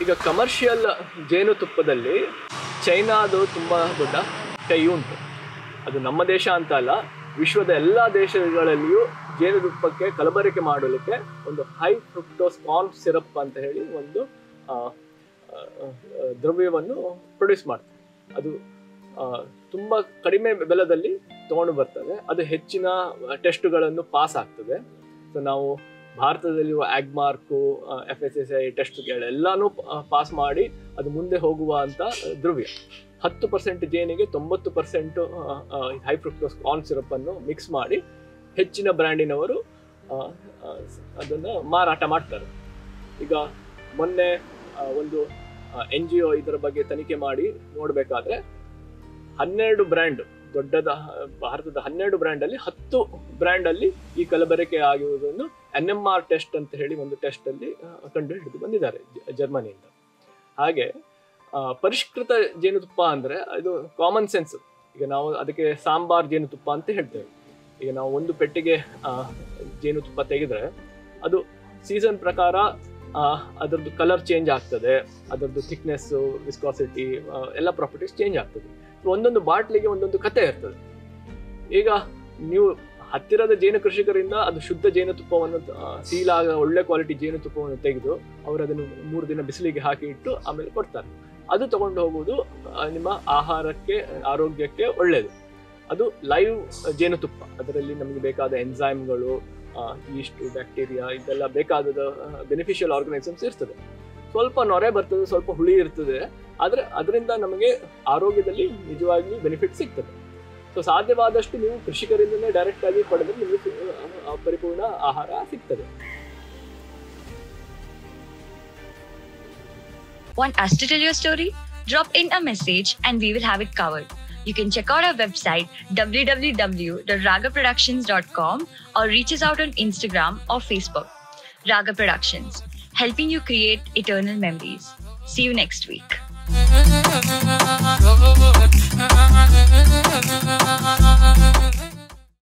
ಈಗ ಕಮರ್ಷಿಯಲ್ ಜೇನುತುಪ್ಪದಲ್ಲಿ ಚೈನಾದು ತುಂಬ ದೊಡ್ಡ ಕೈ ಉಂಟು ಅದು ನಮ್ಮ ದೇಶ ಅಂತ ಅಲ್ಲ ವಿಶ್ವದ ಎಲ್ಲ ದೇಶಗಳಲ್ಲಿಯೂ ಜೇನುತುಪ್ಪಕ್ಕೆ ಕಲಬೆರಕೆ ಮಾಡಲಿಕ್ಕೆ ಒಂದು ಹೈ ಫ್ರುಕ್ಟೋಸ್ ಕಾರ್ನ್ ಸಿರಪ್ ಅಂತ ಹೇಳಿ ಒಂದು ಆ, ಆ, ಆ, ದ್ರವ್ಯವನ್ನು ಪ್ರೊಡ್ಯೂಸ್ ಮಾಡ್ತಾರೆ ಅದು ಆ, ತುಂಬ ಕಡಿಮೆ ಬೆಲೆದಲ್ಲಿ ತಗೊಂಡು ಬರ್ತದೆ ಅದು ಹೆಚ್ಚಿನ ಟೆಸ್ಟ್ಗಳನ್ನು ಪಾಸ್ ಆಗ್ತದೆ ಸೊ ನಾವು ಭಾರತದಲ್ಲಿರುವ Agmark F S S I ಟೆಸ್ಟ್ಗಳೆಲ್ಲಾನು ಪಾಸ್ ಮಾಡಿ ಅದು ಮುಂದೆ ಹೋಗುವ ಅಂತ ದ್ರವ್ಯ ಹತ್ತು ಪರ್ಸೆಂಟ್ ಜೇನಿಗೆ ತೊಂಬತ್ತು percent high fructose corn syrup ಅನ್ನು ಮಿಕ್ಸ್ ಮಾಡಿ ಹೆಚ್ಚಿನ ಬ್ರ್ಯಾಂಡಿನವರು ಆ, ಆ, ಅದನ್ನ ಮಾರಾಟ ಮಾಡ್ತಾರೆ ಈಗ ಮೊನ್ನೆ ಆ, ಒಂದು ಎನ್ ಜಿ ಒ ಇದರ ಬಗ್ಗೆ ತನಿಖೆ ಮಾಡಿ ನೋಡಬೇಕಾದ್ರೆ ಹನ್ನೆರಡು ಬ್ರ್ಯಾಂಡ್ ದೊಡ್ಡದ ಭಾರತದ ಹನ್ನೆರಡು ಬ್ರ್ಯಾಂಡ್ ಅಲ್ಲಿ ಹತ್ತು ಬ್ರ್ಯಾಂಡ್ ಅಲ್ಲಿ ಈ ಕಲಬೆರಕೆ ಆಗಿರುವುದನ್ನು ಎನ್ ಎಂ ಆರ್ ಟೆಸ್ಟ್ ಅಂತ ಹೇಳಿ ಒಂದು ಟೆಸ್ಟ್ ಅಲ್ಲಿ ಆ, ಕಂಡು ಹಿಡಿದು ಬಂದಿದ್ದಾರೆ ಜ- ಜರ್ಮನಿಯಿಂದ ಹಾಗೆ ಆ, ಪರಿಷ್ಕೃತ ಜೇನುತುಪ್ಪ ಅಂದ್ರೆ ಅದು ಕಾಮನ್ ಸೆನ್ಸ್ ಈಗ ನಾವು ಅದಕ್ಕೆ ಸಾಂಬಾರ್ ಜೇನುತುಪ್ಪ ಅಂತ ಹೇಳ್ತೇವೆ ಈಗ ನಾವು ಒಂದು ಪೆಟ್ಟಿಗೆ ಆ, ಜೇನುತುಪ್ಪ ತೆಗೆದ್ರೆ ಅದು ಸೀಸನ್ ಪ್ರಕಾರ ಆ, ಅದರದ್ದು ಕಲರ್ ಚೇಂಜ್ ಆಗ್ತದೆ ಅದರದ್ದು ಥಿಕ್ನೆಸ್ಸು ವಿಸ್ಕಾಸಿಟಿ ಎಲ್ಲ ಪ್ರಾಪರ್ಟೀಸ್ ಚೇಂಜ್ ಆಗ್ತದೆ ಒಂದೊಂದು ಬಾಟ್ಲಿಗೆ ಒಂದೊಂದು ಕತೆ ಇರ್ತದೆ ಈಗ ನೀವು ಹತ್ತಿರದ ಜೇನು ಕೃಷಿಕರಿಂದ ಅದು ಶುದ್ಧ ಜೇನುತುಪ್ಪವನ್ನು ಸೀಲ್ ಆಗ ಒಳ್ಳೆ ಕ್ವಾಲಿಟಿ ಜೇನುತುಪ್ಪವನ್ನು ತೆಗೆದು ಅವರು ಅದನ್ನು ಮೂರು ದಿನ ಬಿಸಿಲಿಗೆ ಹಾಕಿ ಇಟ್ಟು ಆಮೇಲೆ ಕೊಡ್ತಾರೆ ಅದು ತಗೊಂಡು ಹೋಗುವುದು ಆ, ನಿಮ್ಮ ಆಹಾರಕ್ಕೆ ಆರೋಗ್ಯಕ್ಕೆ ಒಳ್ಳೆಯದು ಅದು ಲೈವ್ ಜೇನುತುಪ್ಪ ಅದರಲ್ಲಿ ನಮಗೆ ಬೇಕಾದ ಎನ್ಸೈಮ್ಗಳು ಈಸ್ಟು ಬ್ಯಾಕ್ಟೀರಿಯಾ ಇದೆಲ್ಲ ಬೇಕಾದ ಬೆನಿಫಿಷಿಯಲ್ ಆರ್ಗನೈಸಮ್ಸ್ ಇರ್ತದೆ ಸ್ವಲ್ಪ ನೊರೆ ಬರ್ತದೆ ಸ್ವಲ್ಪ ಹುಳಿ ಇರ್ತದೆ ಆದರೆ ಅದರಿಂದ ನಮಗೆ ಆರೋಗ್ಯದಲ್ಲಿ ನಿಜವಾಗಿಯೂ ಬೆನಿಫಿಟ್ ಸಿಗ್ತದೆ ಸೊ ಸಾಧ್ಯವಾದಷ್ಟು ನೀವು ಕೃಷಿಕರಿಂದಲೇ ಡೈರೆಕ್ಟ್ ಆಗಿ ಪಡೆದ್ರೆ ನಿಮಗೆ ಆ, ಪರಿಪೂರ್ಣ ಆಹಾರ ಸಿಗ್ತದೆ Want us to tell your story? Drop in a message and we will have it covered. You can check out our website www.ragaproductions.com or reach us out on Instagram or Facebook. Raga Productions, helping you create eternal memories. See you next week. Thank you.